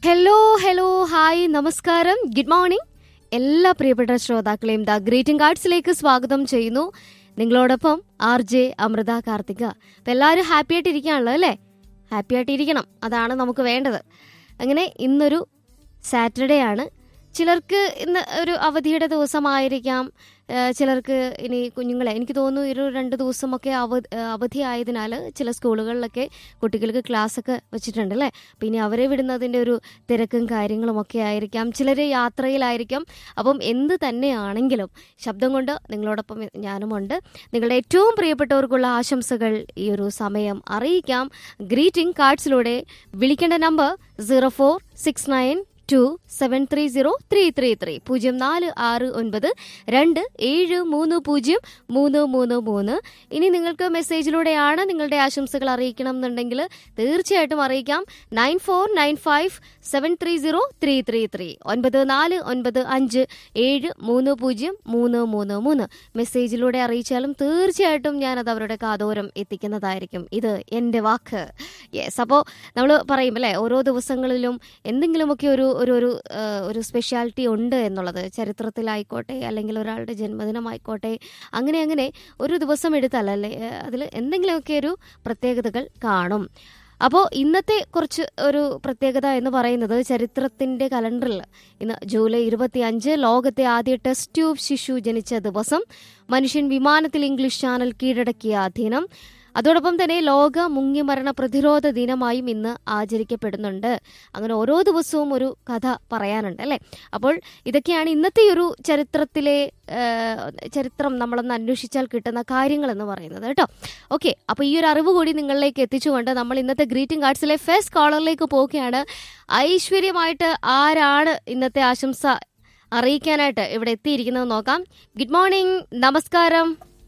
Hello hello hi നമസ്കാരം good morning എല്ലാ പ്രിയപ്പെട്ട ശ്രോതാക്കളെയും ദ ഗ്രീറ്റിംഗ് കാർഡ്സിലേക്ക് സ്വാഗതം ചെയ്യുന്നു നിങ്ങളോടൊപ്പം ആർ ജെ അമൃത കാർത്തിക അപ്പം എല്ലാവരും ഹാപ്പി ആയിട്ടിരിക്കുകയാണല്ലോ അല്ലേ ഹാപ്പി ആയിട്ടിരിക്കണം അതാണ് നമുക്ക് വേണ്ടത് അങ്ങനെ ഇന്നൊരു സാറ്റർഡേ ആണ് ചിലർക്ക് ഇന്ന് ഒരു അവധിയുടെ ദിവസമായിരിക്കാം ഏഹ് ചിലർക്ക് ഇനി കുഞ്ഞുങ്ങളെ എനിക്ക് തോന്നുന്നു ഒരു രണ്ട് ദിവസമൊക്കെ അവധി അവധി ആയതിനാൽ ചില സ്കൂളുകളിലൊക്കെ കുട്ടികൾക്ക് ക്ലാസ് ഒക്കെ വെച്ചിട്ടുണ്ട് അല്ലേ അപ്പം ഇനി അവരെ വിടുന്നതിൻ്റെ ഒരു തിരക്കും കാര്യങ്ങളും ഒക്കെ ആയിരിക്കാം ചിലർ യാത്രയിലായിരിക്കാം അപ്പം എന്ത് തന്നെയാണെങ്കിലും ശബ്ദം കൊണ്ട് നിങ്ങളോടൊപ്പം ഞാനുമുണ്ട് നിങ്ങളുടെ ഏറ്റവും പ്രിയപ്പെട്ടവർക്കുള്ള ആശംസകൾ ഈ ഒരു സമയം അറിയിക്കാം ഗ്രീറ്റിംഗ് കാർഡ്സിലൂടെ വിളിക്കേണ്ട number zero four six nine two seven three zero three three three പൂജ്യം നാല് ആറ് ഒൻപത് രണ്ട് ഏഴ് മൂന്ന് പൂജ്യം മൂന്ന് മൂന്ന് മൂന്ന് ഇനി നിങ്ങൾക്ക് മെസ്സേജിലൂടെയാണ് നിങ്ങളുടെ ആശംസകൾ അറിയിക്കണം എന്നുണ്ടെങ്കിൽ തീർച്ചയായിട്ടും അറിയിക്കാം nine four nine five seven three zero three three three ഒൻപത് നാല് ഒൻപത് അഞ്ച് ഏഴ് മൂന്ന് പൂജ്യം മൂന്ന് മൂന്ന് മൂന്ന് മെസ്സേജിലൂടെ അറിയിച്ചാലും തീർച്ചയായിട്ടും ഞാനത് അവരുടെ കാതോരം എത്തിക്കുന്നതായിരിക്കും ഇത് എൻ്റെ വാക്ക് യെസ് അപ്പോൾ നമ്മൾ പറയും അല്ലേ ഓരോ ദിവസങ്ങളിലും എന്തെങ്കിലുമൊക്കെ ഒരു ഒരു ഒരു ആ, ഒരു സ്പെഷ്യാലിറ്റി ഉണ്ട് എന്നുള്ളത് ചരിത്രത്തിലായിക്കോട്ടെ അല്ലെങ്കിൽ ഒരാളുടെ ജന്മദിനമായിക്കോട്ടെ അങ്ങനെ അങ്ങനെ ഒരു ദിവസം എടുത്തല്ലേ അതിൽ എന്തെങ്കിലുമൊക്കെ ഒരു പ്രത്യേകതകൾ കാണും അപ്പോൾ ഇന്നത്തെ കുറച്ച് ഒരു പ്രത്യേകത എന്ന് പറയുന്നത് ചരിത്രത്തിന്റെ കലണ്ടറിൽ ഇന്ന് ജൂലൈ ഇരുപത്തി അഞ്ച് ലോകത്തെ ആദ്യ ടെസ്റ്റ് ട്യൂബ് ശിശു ജനിച്ച ദിവസം മനുഷ്യൻ വിമാനത്തിൽ ഇംഗ്ലീഷ് ചാനൽ കീഴടക്കിയ ദിനം അതോടൊപ്പം തന്നെ ലോക മുങ്ങിമരണ പ്രതിരോധ ദിനമായും ഇന്ന് ആചരിക്കപ്പെടുന്നുണ്ട് അങ്ങനെ ഓരോ ദിവസവും ഒരു കഥ പറയാനുണ്ട് അല്ലേ അപ്പോൾ ഇതൊക്കെയാണ് ഇന്നത്തെ ഒരു ചരിത്രത്തിലെ ആ, ചരിത്രം നമ്മളൊന്ന് അന്വേഷിച്ചാൽ കിട്ടുന്ന കാര്യങ്ങൾ എന്ന് പറയുന്നത് കേട്ടോ ഓക്കെ അപ്പോൾ ഈ ഒരു അറിവ് കൂടി നിങ്ങളിലേക്ക് എത്തിച്ചുകൊണ്ട് നമ്മൾ ഇന്നത്തെ ഗ്രീറ്റിംഗ് കാർഡ്സിലെ ഫസ്റ്റ് കോളറിലേക്ക് പോവുകയാണ് ഐശ്വര്യമായിട്ട് ആരാണ് ഇന്നത്തെ ആശംസ അറിയിക്കാനായിട്ട് ഇവിടെ എത്തിയിരിക്കുന്നത് നോക്കാം ഗുഡ് മോർണിംഗ് നമസ്കാരം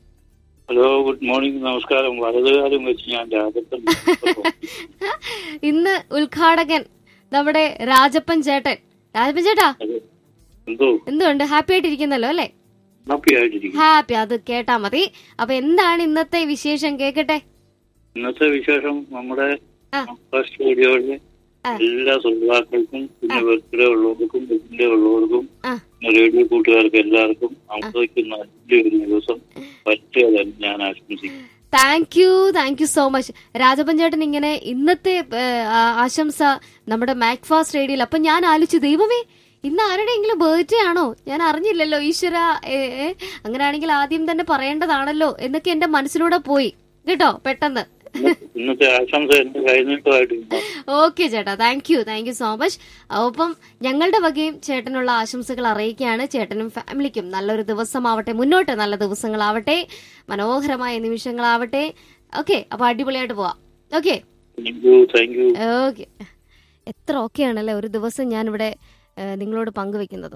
ഹലോ ഗുഡ് മോർണിംഗ് നമസ്കാരം വലതുകാലം വെച്ച് ഞാൻ രാജപ്പൻ ഇന്ന് ഉദ്ഘാടകൻ നമ്മുടെ രാജപ്പൻ ചേട്ടൻ രാജപ്പൻ ചേട്ടാ അത് എന്തോ എന്തുകൊണ്ട് ഹാപ്പി ആയിട്ടിരിക്കുന്നല്ലോ അല്ലേ ഹാപ്പി ആയിട്ടിരിക്കും ഹാപ്പി അത് കേട്ടാ മതി അപ്പൊ എന്താണ് ഇന്നത്തെ വിശേഷം കേക്കട്ടെ ഇന്നത്തെ വിശേഷം നമ്മുടെ ആ. ഫസ്റ്റ് വീഡിയോയിലെ ആ. എല്ലാ ശ്രോതാക്കൾക്കും പിന്നെ ബർത്ത്ഡേ ഉള്ളവർക്കും ബർത്ത്ഡേ ഉള്ളവർക്കും ആ റേഡിയോ കൂട്ടുകാർക്ക് എല്ലാവർക്കും അമ്മയ്ക്ക് നല്ലൊരു ദിവസം പറ്റിയതെന്ന് ഞാൻ ആശംസിക്കുന്നു thank you thank you so much Rajappan ചേട്ടൻ ഇങ്ങനെ ഇന്നത്തെ ഏ, ആ- ആശംസ നമ്മുടെ മാക്ഫാസ്റ്റ് റേഡിയോയിൽ അപ്പൊ ഞാൻ ആലോചിച്ചു ദൈവമേ ഇന്ന് ആരുടെയെങ്കിലും ബർത്ത്ഡേ ആണോ ഞാൻ അറിഞ്ഞില്ലല്ലോ ഈശ്വര ഏ, ഏ, അങ്ങനെയാണെങ്കിൽ ആദ്യം തന്നെ പറയേണ്ടതാണല്ലോ എന്നൊക്കെ എന്റെ മനസ്സിലൂടെ പോയി കേട്ടോ പെട്ടെന്ന് ഇന്നത്തെ- ഇന്നത്തെ ആശംസ എന്റെ കൈനീട്ടമായിട്ട് ഓക്കെ ചേട്ടാ thank you thank you so much ഒപ്പം ഞങ്ങളുടെ വകയും ചേട്ടനുള്ള ആശംസകൾ അറിയിക്കുകയാണ് ചേട്ടനും ഫാമിലിക്കും നല്ലൊരു ദിവസമാവട്ടെ മുന്നോട്ട് നല്ല ദിവസങ്ങളാവട്ടെ മനോഹരമായ നിമിഷങ്ങളാവട്ടെ ഓക്കെ അപ്പൊ അടിപൊളിയായിട്ട് പോവാം okay thank you thank you okay എത്ര ഓക്കെയാണല്ലേ ഒരു ദിവസം ഞാനിവിടെ ഏഹ്, നിങ്ങളോട് പങ്കുവെക്കുന്നത്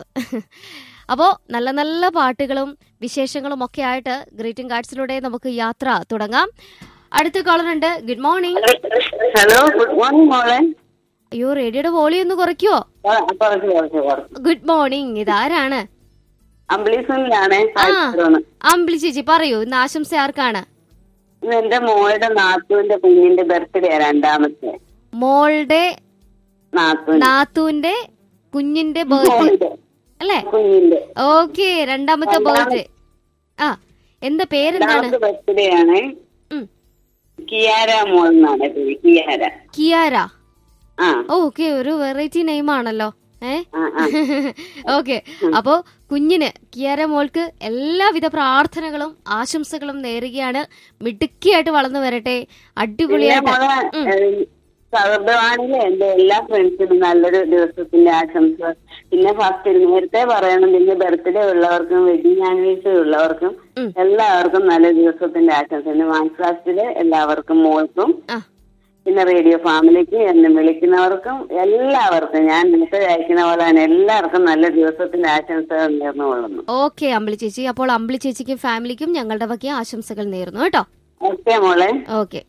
അപ്പോൾ നല്ല നല്ല പാട്ടുകളും വിശേഷങ്ങളും ഒക്കെ ആയിട്ട് ഗ്രീറ്റിംഗ് കാർഡ്സിലൂടെ നമുക്ക് യാത്ര തുടങ്ങാം അടുത്ത കോളർ ഉണ്ട് good morning hello good morning മോളെ അയ്യോ റേഡിയോയുടെ വോളിയം ഒന്ന് കുറയ്ക്കുവോ ആ, കുറച്ച് കുറച്ച് കുറച്ച് ഗുഡ് മോർണിംഗ് ഇതാരാണ് അമ്പിളിസുനിലാണ് ആ പായിച്ചോണ് അമ്പിളി ചേച്ചി പറയൂ ഇന്ന് ആശംസ ആർക്കാണ് ഇന്ന് എന്റെ മോളുടെ നാത്തുവിന്റെ കുഞ്ഞിന്റെ ബർത്ത്ഡേ രണ്ടാമത്തെ മോളുടെ നാത്തുവിന്റെ നാത്തൂന്റെ കുഞ്ഞിന്റെ ബർത്ത്ഡേ മോളുടെ അല്ലേ കുഞ്ഞിന്റെ ഓക്കെ രണ്ടാമത്തെ ബർത്ത്ഡേ ആ എന്താ പേരെന്താണ് രണ്ടാമത്തെ ബർത്ത്ഡേ ആണ് ഉം. കിയാര മോൾ എന്നാണ് പേര് കിയാര കിയാര ആ ഓക്കെ ഒരു വെറൈറ്റി നെയിം ആണല്ലോ ഏ ആ ആ ഓക്കെ അപ്പോ കുഞ്ഞിന് കിയാര മോൾക്ക് എല്ലാവിധ പ്രാർത്ഥനകളും ആശംസകളും നേരുകയാണ് മിടുക്കിയായിട്ട് വളർന്നു വരട്ടെ പിന്നെ അടിപൊളിയായിട്ട് മോളെ സൗഹൃദവാണിയിലെ എന്റെ എല്ലാ ഫ്രണ്ട്സിനും നല്ലൊരു ദിവസത്തിന്റെ ആശംസ പിന്നെ ഫസ്റ്റ് നേരത്തെ പറയണം പിന്നെ ബർത്ത്ഡേ ഉള്ളവർക്കും വെഡിങ് ആനിവേഴ്സറി ഉള്ളവർക്കും ഉം. എല്ലാവർക്കും നല്ല ദിവസത്തിന്റെ ആശംസ പിന്നെ മാൻക്രാഫ്റ്റിലെ എല്ലാവർക്കും മോൾക്കും ആ പിന്നെ റേഡിയോ ഫാമിലിക്ക് എന്നെ വിളിക്കുന്നവർക്കും എല്ലാവർക്കും ഞാൻ മെസ്സേജ് അയക്കുന്ന പോലെ തന്നെ എല്ലാവർക്കും നല്ല ദിവസത്തിന്റെ ആശംസകൾ നേർന്നുകൊള്ളുന്നു ഓക്കെ അമ്പിളി ചേച്ചി അപ്പോൾ അമ്പിളി ചേച്ചിക്കും ഫാമിലിക്കും ഞങ്ങളുടെ വക ആശംസകൾ നേരുന്നു കേട്ടോ ഓക്കെ മോളെ ഓക്കെ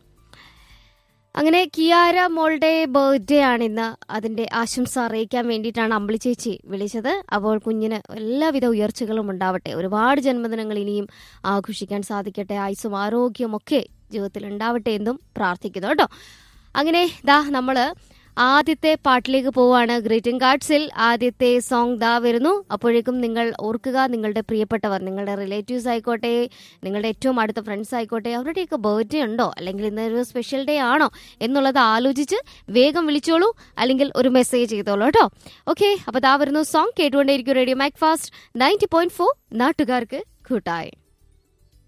അങ്ങനെ കിയാര മോളുടെ ബർത്ത്ഡേ ആണ് ഇന്ന് അതിന്റെ ആശംസ അറിയിക്കാൻ വേണ്ടിയിട്ടാണ് അമ്പിളി ചേച്ചി വിളിച്ചത് അപ്പോൾ കുഞ്ഞിന് എല്ലാവിധ ഉയർച്ചകളും ഉണ്ടാവട്ടെ ഒരുപാട് ജന്മദിനങ്ങൾ ഇനിയും ആഘോഷിക്കാൻ സാധിക്കട്ടെ ആയുസ്സും ആരോഗ്യവും ഒക്കെ ജീവിതത്തിൽ ഉണ്ടാവട്ടെ എന്നും പ്രാർത്ഥിക്കുന്നു കേട്ടോ അങ്ങനെ ദാ നമ്മള് ആദ്യത്തെ പാട്ടിലേക്ക് പോവാണ് ഗ്രീറ്റിംഗ് കാർഡ്സിൽ ആദ്യത്തെ സോങ് ദാ വരുന്നു അപ്പോഴേക്കും നിങ്ങൾ ഓർക്കുക നിങ്ങളുടെ പ്രിയപ്പെട്ടവർ നിങ്ങളുടെ റിലേറ്റീവ്സ് ആയിക്കോട്ടെ നിങ്ങളുടെ ഏറ്റവും അടുത്ത ഫ്രണ്ട്സ് ആയിക്കോട്ടെ അവരുടെയൊക്കെ ബർത്ത്ഡേ ഉണ്ടോ അല്ലെങ്കിൽ ഇന്നൊരു സ്പെഷ്യൽ ഡേ ആണോ എന്നുള്ളത് ആലോചിച്ച് വേഗം വിളിച്ചോളൂ അല്ലെങ്കിൽ ഒരു മെസ്സേജ് ചെയ്തോളൂ കേട്ടോ ഓക്കെ അപ്പൊ ദാ വരുന്നു സോങ് കേട്ടുകൊണ്ടേയിരിക്കും radio MACFAST ninety point four നാട്ടുകാർക്ക് കൂട്ടായി